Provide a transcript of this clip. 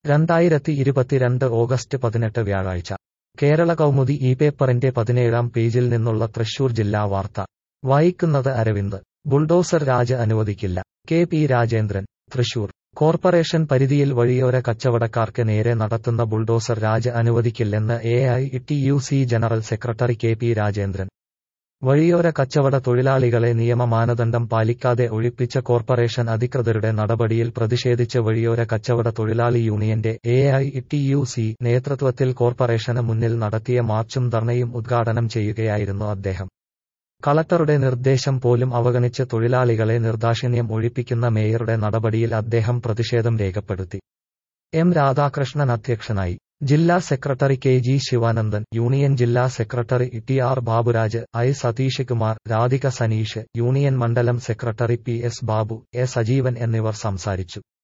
രണ്ടായിരത്തി ഇരുപത്തിരണ്ട് ഓഗസ്റ്റ് പതിനെട്ട് വ്യാഴാഴ്ച കേരള കൗമുദി ഈ പേപ്പറിന്റെ പതിനേഴാം പേജിൽ നിന്നുള്ള തൃശൂർ ജില്ലാ വാർത്ത വായിക്കുന്നത് അരവിന്ദ് ബുൾഡോസർ രാജ് അനുവദിക്കില്ല K P Rajendran Thrissur corporation പരിധിയിൽ വഴിയോര കച്ചവടക്കാർക്ക് നേരെ നടത്തുന്ന ബുൾഡോസർ രാജ് അനുവദിക്കില്ലെന്ന് A I T U C general secretary K P Rajendran വഴിയോര കച്ചവട തൊഴിലാളികളെ നിയമ മാനദണ്ഡം പാലിക്കാതെ ഒഴിപ്പിച്ച കോർപ്പറേഷൻ അധികൃതരുടെ നടപടിയിൽ പ്രതിഷേധിച്ച് വഴിയോര കച്ചവട തൊഴിലാളി യൂണിയന്റെ A I T U C നേതൃത്വത്തിൽ കോർപ്പറേഷന് മുന്നിൽ നടത്തിയ മാർച്ചും ധർണയും ഉദ്ഘാടനം ചെയ്യുകയായിരുന്നു അദ്ദേഹം കളക്ടറുടെ നിർദ്ദേശം പോലും അവഗണിച്ച് തൊഴിലാളികളെ നിർദാക്ഷിണ്യം ഒഴിപ്പിക്കുന്ന മേയറുടെ നടപടിയിൽ അദ്ദേഹം പ്രതിഷേധം രേഖപ്പെടുത്തി എം രാധാകൃഷ്ണൻ അധ്യക്ഷനായി ജില്ലാ secretary K G Sivanandan union ജില്ലാ secretary T R Baburaj I Satheesh Kumar Radhika Saneesh union മണ്ഡലം secretary P S Babu A Sajeevan എന്നിവർ സംസാരിച്ചു